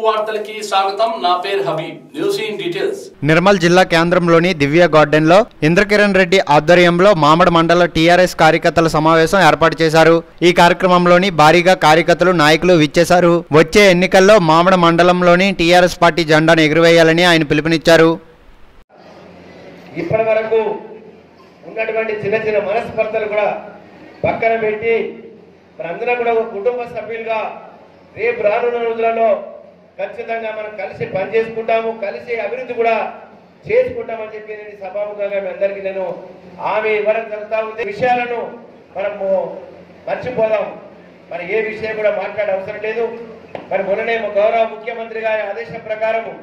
వార్తలకి స్వాగతం నా పేరు Habeeb news in details Nirmal జిల్లా కేంద్రంలోని దివ్య గార్డెన్లో ఇంద్రకిరణ్ రెడ్డి ఆధ్వర్యంలో మామడ మండల టీఆర్ఎస్ కార్యకర్తల సమావేశం ఏర్పాటు చేశారు ఈ కార్యక్రమంలోని భారీగా కార్యకర్తలు నాయకులు విచ్చేశారు వచ్చే ఎన్నికల్లో మామడ మండలంలోని టీఆర్ఎస్ పార్టీ జెండాను ఎగురవేయాలని ఆయన పిలుపునిచ్చారు ఇప్పటి వరకు ఉన్నటువంటి చిన్న చిన్న మనస్పర్ధలు కూడా పక్కన పెట్టి మనందరం కూడా ఒక కుటుంబ సభ్యులుగా రేపు రానున్న రోజులలో ఖచ్చితంగా మనం కలిసి పనిచేసుకుంటాము కలిసి అభివృద్ధి కూడా చేసుకుంటామని చెప్పి నేను ఈ సభాముఖంగా మీ అందరికీ నేను ఆమె ఇవ్వడం జరుగుతా ఉంది విషయాలను మనము మర్చిపోదాం మరి ఏ విషయం కూడా మాట్లాడే అవసరం లేదు మరి మొన్ననే మా గౌరవ ముఖ్యమంత్రి గారి ఆదేశం ప్రకారము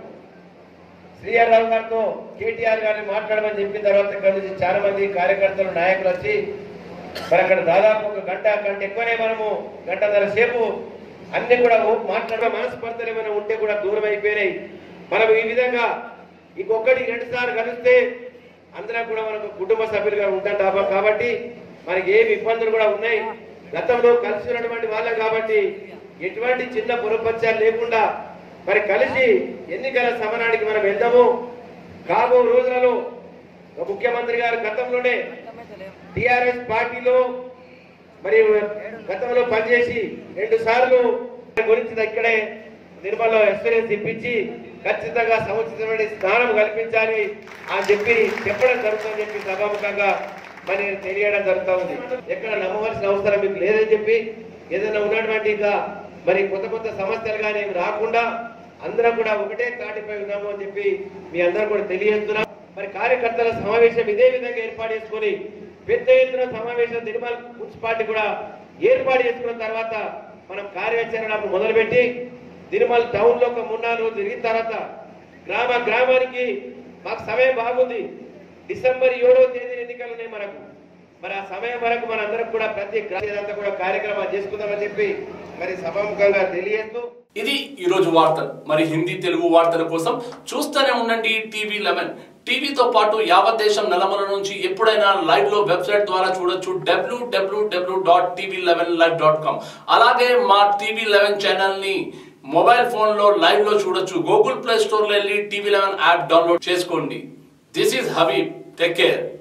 శ్రీఆర్ రావు గారితో కేటీఆర్ గారిని మాట్లాడమని చెప్పిన తర్వాత ఇక్కడ నుంచి చాలా మంది కార్యకర్తలు నాయకులు వచ్చి మరి అక్కడ దాదాపు ఒక గంట గంట ఎక్కువనే మనము గంటన్నర సేపు అన్ని కూడా ఓ- మాట్లాడే మనస్పర్ధలు ఏమైనా ఉంటే కూడా దూరం అయిపోయినాయి మనం ఈ విధంగా ఇంకొకటి రెండు సార్లు కలిస్తే అందరం కూడా మనకు కుటుంబ సభ్యులుగా ఉంటాం కాబ- కాబట్టి మనకి ఏమి ఇబ్బందులు కూడా ఉన్నాయి గతంలో కలిసి ఉన్నటువంటి వాళ్ళం కాబట్టి ఎటువంటి చిన్న పురపత్యాలు లేకుండా మరి కలిసి ఎన్నికల సమరానికి మనం వెళ్దాము కాబో రోజులలో ఒక ముఖ్యమంత్రి గారు గతంలోనే టిఆర్ఎస్ పార్టీలో మరి గతంలో పనిచేసి రెండు సార్లు గురించి ఇక్కడే నిర్మల్లో ఎక్స్పీరియన్స్ ఇప్పించి ఖచ్చితంగా సముచితమైన స్థానం కల్పించాలి అని చెప్పి చెప్పడం జరుగుతుందని చెప్పి సభాముఖంగా మరి నేను తెలియడం జరుగుతా ఉంది ఎక్కడ నమ్మవలసిన అవసరం మీకు లేదని చెప్పి ఏదైనా ఉన్నటువంటి ఇంకా మరి కొత్త కొత్త సమస్యలు కానీ ఏమి రాకుండా అందరం కూడా ఒకటే తాటిపై ఉన్నాము అని చెప్పి మీ అందరూ కూడా తెలియజేస్తున్నాం మరి కార్యకర్తల సమావేశం ఇదే విధంగా ఏర్పాటు చేసుకొని పెద్ద ఎత్తున సమావేశం నిర్మల్ మున్సిపాలిటీ కూడా ఏర్పాటు చేసుకున్న తర్వాత మనం కార్యాచరణ మొదలుపెట్టి నిర్మల్ టౌన్ లో ఒక మూడు నాలుగు రోజులు తిరిగిన తర్వాత గ్రామ గ్రామానికి మాకు సమయం బాగుంది డిసెంబర్ ఏడవ తేదీ ఎన్నికలు ఉన్నాయి మనకు మరి ఆ సమయం వరకు మనందరం కూడా ప్రతి గ్రామంతా కూడా కార్యక్రమాలు చేసుకుందామని చెప్పి మరి సభాముఖంగా తెలియజేస్తూ ఇది ఈరోజు వార్తలు మరి హిందీ తెలుగు వార్తల కోసం చూస్తూనే ఉండండి టీవీ లెవెన్ టీవీతో పాటు యావత్ దేశం నలమల నుంచి ఎప్పుడైనా లైవ్ లో వెబ్సైట్ ద్వారా చూడొచ్చు WWW dot TV eleven live dot com అలాగే మా టీవీ లెవెన్ ఛానల్ ని మొబైల్ ఫోన్ లో లైవ్ లో చూడొచ్చు గూగుల్ ప్లే స్టోర్ లో వెళ్ళి టీవీ లెవెన్ యాప్ డౌన్లోడ్ చేసుకోండి this is Habeeb take care